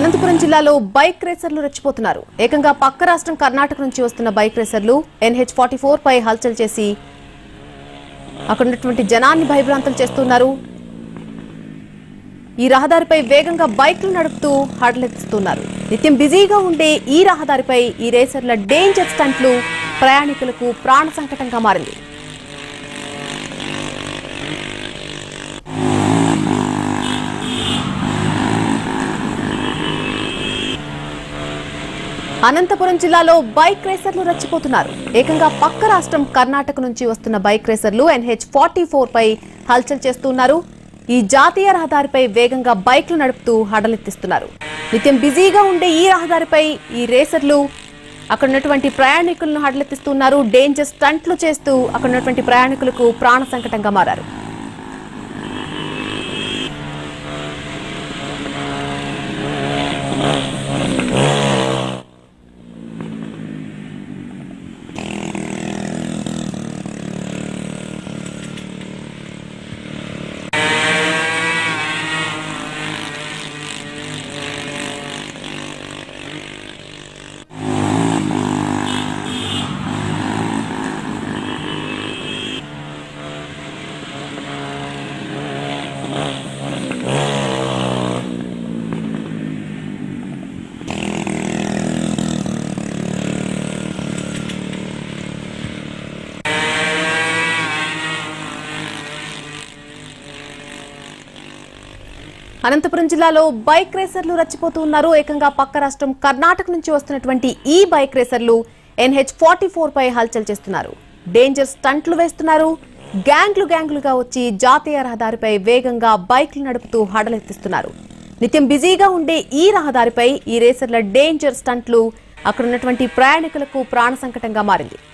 అనంతపురం జిల్లాలో బైక్ రేసర్లు రెచ్చిపోతున్నారు ఏకంగా పక్క రాష్ట్రం కర్ణాటక నుంచి వస్తున్న బైక్ రేసర్లు ఎన్హెచ్ ఫార్టీ ఫోర్ పై హల్చల్ చేసి అక్కడ ఉన్నటువంటి జనాన్ని భయభ్రాంతం చేస్తున్నారు ఈ రహదారిపై వేగంగా బైక్లు నడుపుతూ హడలెత్తిస్తున్నారు నిత్యం బిజీగా ఉండే ఈ రహదారిపై ఈ రేసర్ల డేంజర్ స్టంట్లు ప్రయాణికులకు ప్రాణ సంకటంగా మారింది అనంతపురం జిల్లాలో బైక్ రేసర్లు రెచ్చిపోతున్నారు ఏకంగా పక్క రాష్ట్రం కర్ణాటక నుంచి వస్తున్న బైక్ రేసర్లు ఎన్హెచ్ ఫార్టీ ఫోర్ పై హల్చల్ చేస్తున్నారు ఈ జాతీయ రహదారిపై వేగంగా బైక్లు నడుపుతూ హడలెత్తిస్తున్నారు నిత్యం బిజీగా ఉండే ఈ రహదారిపై ఈ రేసర్లు అక్కడ ఉన్నటువంటి ప్రయాణికులను హడలెత్తిస్తున్నారు డేంజర్ స్టంట్లు చేస్తూ అక్కడ ఉన్నటువంటి ప్రయాణికులకు ప్రాణ సంకటంగా మారారు అనంతపురం జిల్లాలో బైక్ రేసర్లు రచ్చిపోతూ ఉన్నారు ఏకంగా పక్క రాష్ట్రం కర్ణాటక నుంచి వస్తున్నటువంటి ఈ బైక్ రేసర్లు ఎన్హెచ్ ఫార్టీ ఫోర్ పై హల్చల్ చేస్తున్నారు డేంజర్ స్టంట్లు వేస్తున్నారు గ్యాంగ్లు గ్యాంగ్లుగా వచ్చి జాతీయ రహదారిపై వేగంగా బైక్లు నడుపుతూ హడలెత్తిస్తున్నారు నిత్యం బిజీగా ఉండే ఈ రహదారిపై ఈ రేసర్ల డేంజర్ స్టంట్లు అక్కడ ఉన్నటువంటి ప్రయాణికులకు ప్రాణ సంకటంగా మారింది